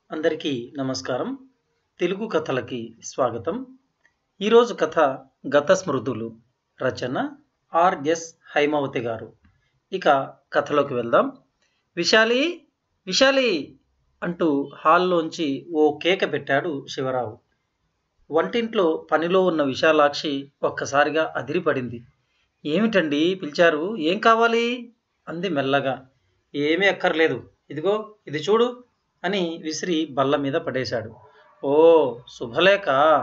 అందరికీ నమస్కారం తెలుగు కథలకి స్వాగతం ఈరోజు కథ గత స్మృతులు రచన ఆర్ఎస్ హైమావతి గారు ఇక కథలోకి వెళ్దాం విశాలి విశాలి అంటూ హాల్లోంచి ఓ కేక పెట్టాడు శివరావు వంటింట్లో పనిలో ఉన్న విశాలాక్షి ఒక్కసారిగా అదిరిపడింది ఏమిటండి పిలిచారు ఏం కావాలి అంది మెల్లగా ఏమీ అక్కర్లేదు ఇదిగో ఇది చూడు అని విసిరి బల్ల మీద పడేశాడు ఓ శుభలేఖ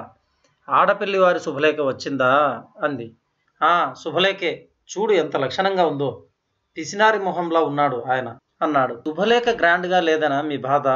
ఆడపిల్లి వారి శుభలేఖ వచ్చిందా అంది ఆ శుభలేఖే చూడు ఎంత లక్షణంగా ఉందో పిసినారి మొహంలా ఉన్నాడు ఆయన అన్నాడు శుభలేఖ గ్రాండ్గా లేదనా మీ బాధ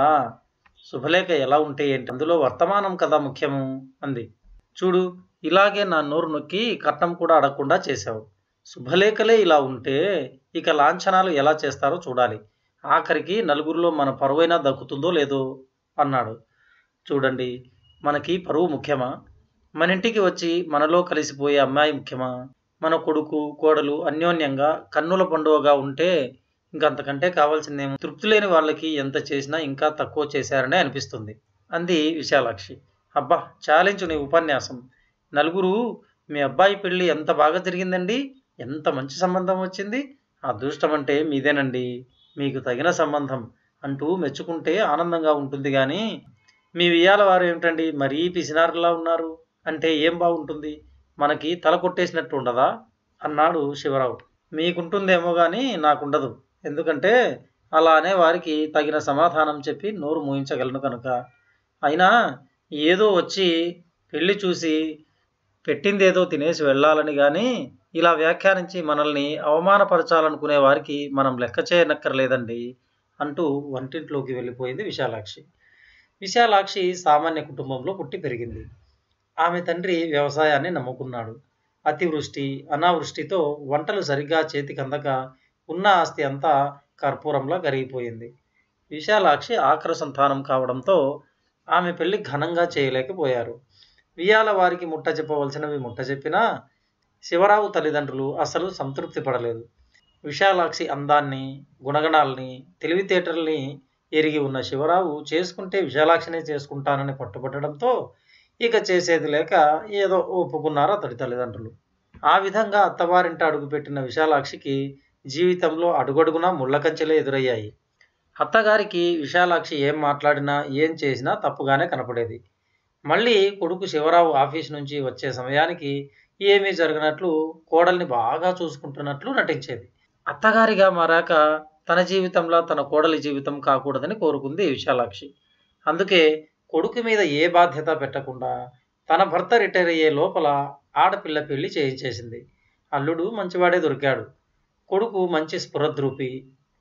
శుభలేఖ ఎలా ఉంటే ఏంటి అందులో వర్తమానం కదా ముఖ్యము అంది చూడు ఇలాగే నా నోరు నొక్కి కట్నం కూడా అడగకుండా చేశావు శుభలేఖలే ఇలా ఉంటే ఇక లాంఛనాలు ఎలా చేస్తారో చూడాలి ఆఖరికి నలుగురిలో మన పరువైనా దక్కుతుందో లేదో అన్నాడు చూడండి మనకి పరువు ముఖ్యమా మన ఇంటికి వచ్చి మనలో కలిసిపోయే అమ్మాయి ముఖ్యమా మన కొడుకు కోడలు అన్యోన్యంగా కన్నుల పండుగగా ఉంటే ఇంకంతకంటే కావాల్సిందేమో తృప్తి లేని వాళ్ళకి ఎంత చేసినా ఇంకా తక్కువ చేశారనే అనిపిస్తుంది అంది విశాలాక్షి అబ్బా చాలించు నీ ఉపన్యాసం నలుగురు మీ అబ్బాయి పెళ్ళి ఎంత బాగా జరిగిందండి ఎంత మంచి సంబంధం వచ్చింది అదృష్టం అంటే మీదేనండి మీకు తగిన సంబంధం అంటూ మెచ్చుకుంటే ఆనందంగా ఉంటుంది కానీ మీ వియ్యాల వారు ఏమిటండి మరీ పిసినారులా ఉన్నారు అంటే ఏం బాగుంటుంది మనకి తల కొట్టేసినట్టు ఉండదా అన్నాడు శివరావు మీకుంటుందేమో కానీ నాకుండదు ఎందుకంటే అలానే వారికి తగిన సమాధానం చెప్పి నోరు మూయించగలను కనుక అయినా ఏదో వచ్చి పెళ్లి చూసి పెట్టిందేదో తినేసి వెళ్ళాలని కానీ ఇలా వ్యాఖ్యానించి మనల్ని అవమానపరచాలనుకునే వారికి మనం లెక్క చేయనక్కర్లేదండి అంటూ వంటింట్లోకి వెళ్ళిపోయింది విశాలాక్షి విశాలాక్షి సామాన్య కుటుంబంలో పుట్టి పెరిగింది ఆమె తండ్రి వ్యవసాయాన్ని నమ్ముకున్నాడు అతివృష్టి అనావృష్టితో వంటలు సరిగ్గా చేతికందక ఉన్న ఆస్తి అంతా కర్పూరంలా కరిగిపోయింది విశాలాక్షి ఆఖర సంతానం కావడంతో ఆమె పెళ్లి ఘనంగా చేయలేకపోయారు వియాల వారికి ముట్ట చెప్పవలసినవి ముట్ట చెప్పినా శివరావు తల్లిదండ్రులు అసలు సంతృప్తి పడలేదు విశాలాక్షి అందాన్ని గుణగణాలని తెలివితేటల్ని ఎరిగి ఉన్న శివరావు చేసుకుంటే విశాలాక్షినే చేసుకుంటానని పట్టుబట్టడంతో ఇక చేసేది లేక ఏదో ఒప్పుకున్నారు అతడి తల్లిదండ్రులు ఆ విధంగా అత్తవారింట అడుగుపెట్టిన విశాలాక్షికి జీవితంలో అడుగడుగునా ముళ్ళకంచెలే ఎదురయ్యాయి అత్తగారికి విశాలాక్షి ఏం మాట్లాడినా ఏం చేసినా తప్పుగానే కనపడేది మళ్ళీ కొడుకు శివరావు ఆఫీస్ నుంచి వచ్చే సమయానికి ఏమీ జరగనట్లు కోడల్ని బాగా చూసుకుంటున్నట్లు నటించేది అత్తగారిగా మారాక తన జీవితంలో తన కోడలి జీవితం కాకూడదని కోరుకుంది విశాలాక్షి అందుకే కొడుకు మీద ఏ బాధ్యత పెట్టకుండా తన భర్త రిటైర్ అయ్యే లోపల ఆడపిల్ల పెళ్లి చేయించేసింది అల్లుడు మంచివాడే దొరికాడు కొడుకు మంచి స్ఫురద్రూపి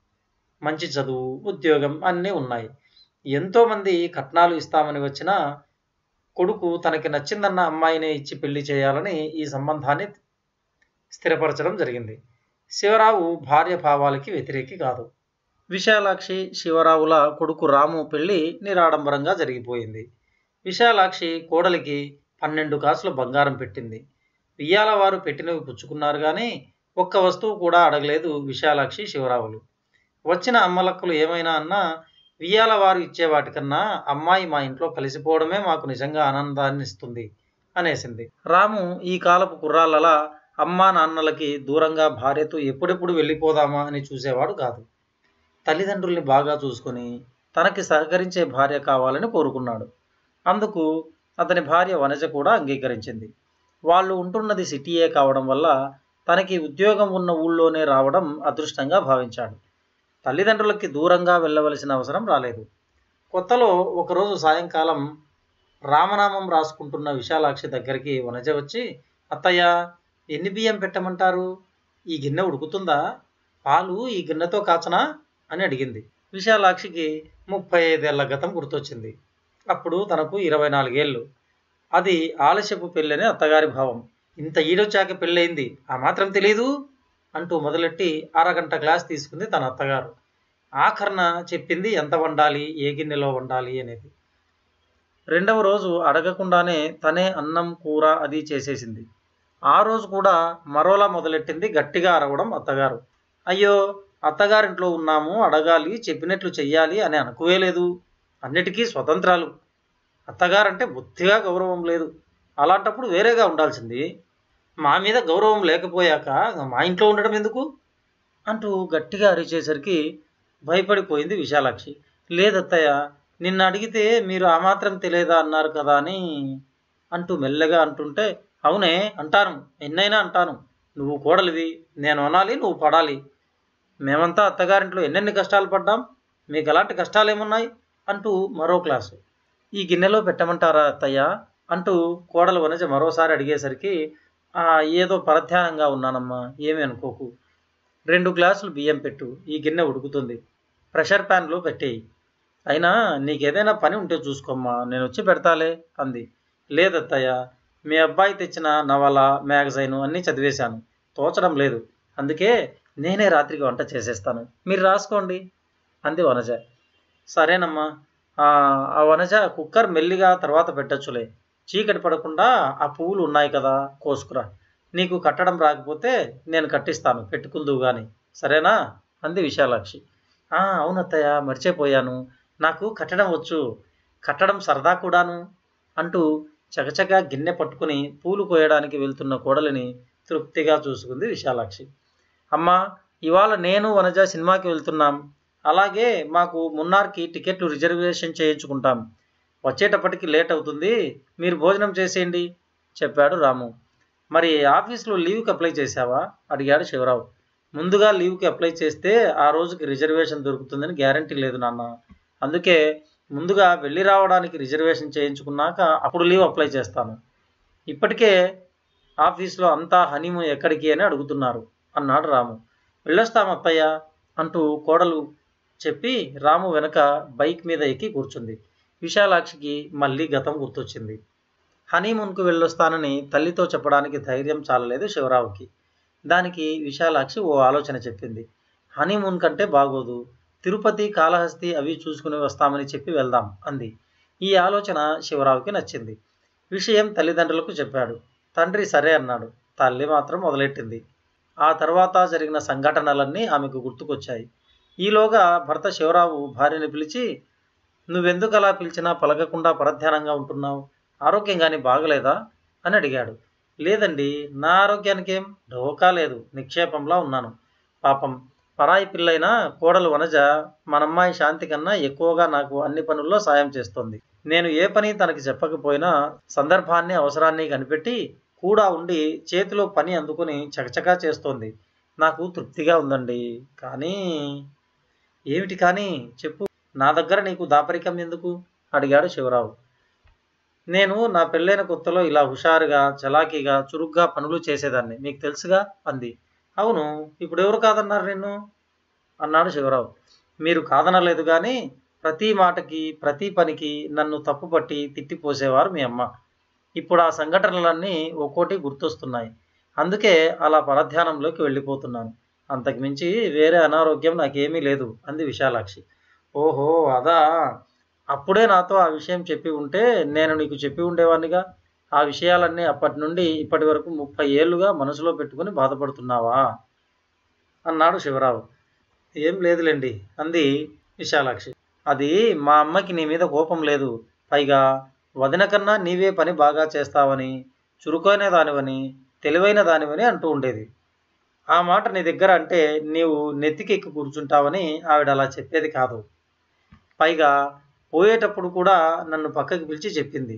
మంచి చదువు ఉద్యోగం అన్నీ ఉన్నాయి ఎంతోమంది కట్నాలు ఇస్తామని వచ్చినా కొడుకు తనకి నచ్చిందన్న అమ్మాయినే ఇచ్చి పెళ్లి చేయాలని ఈ సంబంధాన్ని స్థిరపరచడం జరిగింది శివరావు భార్య భావాలకి వ్యతిరేకి కాదు విశాలాక్షి శివరావుల కొడుకు రాము పెళ్లి నిరాడంబరంగా జరిగిపోయింది విశాలాక్షి కోడలికి పన్నెండు కాసుల బంగారం పెట్టింది వియ్యాల వారు పెట్టినవి పుచ్చుకున్నారు కానీ ఒక్క వస్తువు కూడా అడగలేదు విశాలాక్షి శివరావులు వచ్చిన అమ్మలక్కలు ఏమైనా అన్నా వియ్యాల వారు ఇచ్చే వాటికన్నా అమ్మాయి మా ఇంట్లో కలిసిపోవడమే మాకు నిజంగా ఆనందాన్ని ఇస్తుంది అనేసింది రాము ఈ కాలపు కుర్రాళ్ళలా అమ్మా నాన్నలకి దూరంగా భార్యతో ఎప్పుడెప్పుడు వెళ్ళిపోదామా అని చూసేవాడు కాదు తల్లిదండ్రుల్ని బాగా చూసుకొని తనకి సహకరించే భార్య కావాలని కోరుకున్నాడు అందుకు అతని భార్య వనజ కూడా అంగీకరించింది వాళ్ళు ఉంటున్నది సిటీయే కావడం వల్ల తనకి ఉద్యోగం ఉన్న ఊళ్ళోనే రావడం అదృష్టంగా భావించాడు తల్లిదండ్రులకి దూరంగా వెళ్ళవలసిన అవసరం రాలేదు కొత్తలో ఒకరోజు సాయంకాలం రామనామం రాసుకుంటున్న విశాలాక్షి దగ్గరికి వనజ వచ్చి అత్తయ్య ఎన్ని బియ్యం పెట్టమంటారు ఈ గిన్నె ఉడుకుతుందా పాలు ఈ గిన్నెతో కాచనా అని అడిగింది విశాలాక్షికి ముప్పై ఐదేళ్ల గతం గుర్తొచ్చింది అప్పుడు తనకు ఇరవై నాలుగేళ్ళు అది ఆలస్యపు పెళ్ళని అత్తగారి భావం ఇంత ఈడొచ్చాక పెళ్ళయింది ఆ మాత్రం తెలీదు అంటూ మొదలెట్టి అరగంట గ్లాస్ తీసుకుంది తన అత్తగారు ఆఖరణ చెప్పింది ఎంత వండాలి ఏ గిన్నెలో వండాలి అనేది రెండవ రోజు అడగకుండానే తనే అన్నం కూర అది చేసేసింది ఆ రోజు కూడా మరోలా మొదలెట్టింది గట్టిగా అరవడం అత్తగారు అయ్యో అత్తగారింట్లో ఉన్నాము అడగాలి చెప్పినట్లు చెయ్యాలి అని అనుకోలేదు అన్నిటికీ స్వతంత్రాలు అత్తగారంటే బొత్తిగా గౌరవం లేదు అలాంటప్పుడు వేరేగా ఉండాల్సింది మా మీద గౌరవం లేకపోయాక మా ఇంట్లో ఉండడం ఎందుకు అంటూ గట్టిగా అరిచేసరికి భయపడిపోయింది విశాలాక్షి లేదత్తయ్య నిన్న అడిగితే మీరు ఆ మాత్రం తెలియదా అన్నారు కదా అని అంటూ మెల్లగా అంటుంటే అవునే అంటాను ఎన్నైనా అంటాను నువ్వు కోడలివి నేను అనాలి నువ్వు పడాలి మేమంతా అత్తగారింట్లో ఎన్నెన్ని కష్టాలు పడ్డాం మీకు ఎలాంటి కష్టాలు ఏమున్నాయి అంటూ మరో క్లాసు ఈ గిన్నెలో పెట్టమంటారా అత్తయ్య అంటూ కోడలు వనజ మరోసారి అడిగేసరికి "ఆ, ఏదో పరధ్యానంగా ఉన్నానమ్మా ఏమీ అనుకోకు రెండు గ్లాసులు బియ్యం పెట్టు ఈ గిన్నె ఉడుకుతుంది ప్రెషర్ ప్యాన్లో పెట్టేయి అయినా నీకేదైనా పని ఉంటే చూసుకోమ్మా నేను వచ్చి పెడతాలే అంది లేదత్తయ్య మీ అబ్బాయి తెచ్చిన నవల మ్యాగజైన్ అన్నీ చదివేశాను తోచడం లేదు అందుకే నేనే రాత్రికి వంట చేసేస్తాను మీరు రాసుకోండి అంది వనజ సరేనమ్మా ఆ ఆ వనజ కుక్కర్ మెల్లిగా తర్వాత పెట్టచ్చులే చీకటి పడకుండా ఆ పువ్వులు ఉన్నాయి కదా కోసుకురా నీకు కట్టడం రాకపోతే నేను కట్టిస్తాను పెట్టుకుందువు గాని సరేనా అంది విశాలాక్షి "ఆ, అవునత్తయ్య మర్చిపోయాను నాకు కట్టడం వచ్చు కట్టడం సరదా కూడాను అంటూ చకచకా గిన్నె పట్టుకుని పూలు కోయడానికి వెళ్తున్న కోడలిని తృప్తిగా చూసుకుంది విశాలాక్షి అమ్మా ఇవాళ నేను వనజ సినిమాకి వెళ్తున్నాం అలాగే మాకు మున్నార్కి టికెట్లు రిజర్వేషన్ చేయించుకుంటాం వచ్చేటప్పటికి లేట్ అవుతుంది మీరు భోజనం చేసేయండి చెప్పాడు రాము మరి ఆఫీస్లో లీవ్కి అప్లై చేశావా అడిగాడు శివరావు ముందుగా లీవ్కి అప్లై చేస్తే ఆ రోజుకి రిజర్వేషన్ దొరుకుతుందని గ్యారంటీ లేదు నాన్న అందుకే ముందుగా వెళ్ళి రావడానికి రిజర్వేషన్ చేయించుకున్నాక అప్పుడు లీవ్ అప్లై చేస్తాను ఇప్పటికే ఆఫీస్లో అంతా హనీమూన్ ఎక్కడికి అని అడుగుతున్నారు అన్నాడు రాము వెళ్ళొస్తాం అత్తయ్య అంటూ కోడలు చెప్పి రాము వెనక బైక్ మీద ఎక్కి కూర్చుంది విశాలాక్షికి మళ్ళీ గతం గుర్తొచ్చింది హనీమూన్కు వెళ్ళొస్తానని తల్లితో చెప్పడానికి ధైర్యం చాలలేదు శివరావుకి దానికి విశాలాక్షి ఓ ఆలోచన చెప్పింది హనీమూన్ కంటే బాగోదు తిరుపతి కాళహస్తి అవి చూసుకుని వస్తామని చెప్పి వెళ్దాం అంది ఈ ఆలోచన శివరావుకి నచ్చింది విషయం తల్లిదండ్రులకు చెప్పాడు తండ్రి సరే అన్నాడు తల్లి మాత్రం మొదలెట్టింది ఆ తర్వాత జరిగిన సంఘటనలన్నీ ఆమెకు గుర్తుకొచ్చాయి ఈలోగా భర్త శివరావు భార్యని పిలిచి నువ్వెందుకు అలా పిలిచినా పలకకుండా పరధ్యానంగా ఉంటున్నావు ఆరోగ్యం కానీ బాగలేదా అని అడిగాడు లేదండి నా ఆరోగ్యానికేం ఢోకా లేదు నిక్షేపంలా ఉన్నాను పాపం పరాయి పిల్లైన కోడలు వనజ మనమ్మాయి శాంతి కన్నా ఎక్కువగా నాకు అన్ని పనుల్లో సాయం చేస్తోంది నేను ఏ పని తనకి చెప్పకపోయినా సందర్భాన్ని అవసరాన్ని కనిపెట్టి కూడా ఉండి చేతిలో పని అందుకుని చకచకా చేస్తోంది నాకు తృప్తిగా ఉందండి కానీ ఏమిటి కానీ చెప్పు నా దగ్గర నీకు దాపరికం ఎందుకు అడిగాడు శివరావు నేను నా పెళ్ళైన కొత్తలో ఇలా హుషారుగా చలాకీగా చురుగ్గా పనులు చేసేదాన్ని మీకు తెలుసుగా అంది అవును ఇప్పుడు ఎవరు కాదన్నారు నిన్ను అన్నాడు శివరావు మీరు కాదనలేదు కానీ ప్రతి మాటకి ప్రతి పనికి నన్ను తప్పుపట్టి తిట్టిపోసేవారు మీ అమ్మ ఇప్పుడు ఆ సంఘటనలన్నీ ఒక్కోటి గుర్తొస్తున్నాయి అందుకే అలా పరధ్యానంలోకి వెళ్ళిపోతున్నాను అంతకుమించి వేరే అనారోగ్యం నాకేమీ లేదు అంది విశాలాక్షి ఓహో అదా అప్పుడే నాతో ఆ విషయం చెప్పి ఉంటే నేను నీకు చెప్పి ఉండేవాడినిగా ఆ విషయాలన్నీ అప్పటి నుండి ఇప్పటి వరకు ముప్పై ఏళ్ళుగా మనసులో పెట్టుకుని బాధపడుతున్నావా అన్నాడు శివరావు ఏం లేదులేండి అంది విశాలాక్షి అది మా అమ్మకి నీ మీద కోపం లేదు పైగా వదిన కన్నా నీవే పని బాగా చేస్తావని చురుకైన దానివని తెలివైన దానివని అంటూ ఉండేది ఆ మాట నీ దగ్గర అంటే నీవు నెత్తికెక్కి కూర్చుంటావని ఆవిడ అలా చెప్పేది కాదు పైగా పోయేటప్పుడు కూడా నన్ను పక్కకి పిలిచి చెప్పింది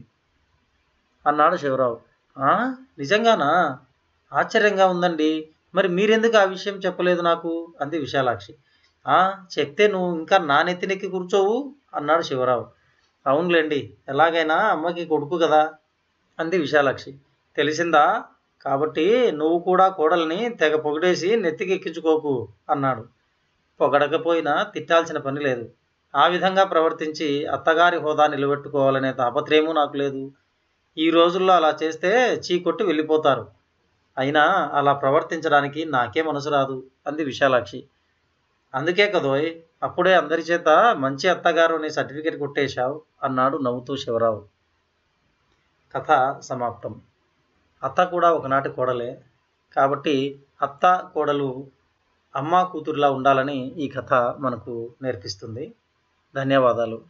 అన్నాడు శివరావు "ఆ, నిజంగానా ఆశ్చర్యంగా ఉందండి మరి మీరెందుకు ఆ విషయం చెప్పలేదు నాకు అంది విశాలాక్షి "ఆ, చెప్తే నువ్వు ఇంకా నా నెత్తినెక్కి కూర్చోవు అన్నాడు శివరావు అవునులేండి ఎలాగైనా అమ్మకి కొడుకు కదా అంది విశాలాక్షి తెలిసిందా కాబట్టి నువ్వు కూడా కోడల్ని తెగ పొగిడేసి నెత్తికి ఎక్కించుకోకు అన్నాడు పొగడకపోయినా తిట్టాల్సిన పని లేదు ఆ విధంగా ప్రవర్తించి అత్తగారి హోదా నిలబెట్టుకోవాలనే తాపత్రయమూ నాకు లేదు ఈ రోజుల్లో అలా చేస్తే చీకొట్టి వెళ్ళిపోతారు అయినా అలా ప్రవర్తించడానికి నాకే మనసు రాదు అంది విశాలాక్షి అందుకే కదోయ్ అప్పుడే అందరి చేత మంచి అత్తగారు అనే సర్టిఫికేట్ కొట్టేశావు అన్నాడు నవ్వుతూ శివరావు కథ సమాప్తం అత్త కూడా ఒకనాటి కోడలే కాబట్టి అత్త కోడలు అమ్మ కూతురులా ఉండాలని ఈ కథ మనకు నేర్పిస్తుంది ధన్యవాదాలు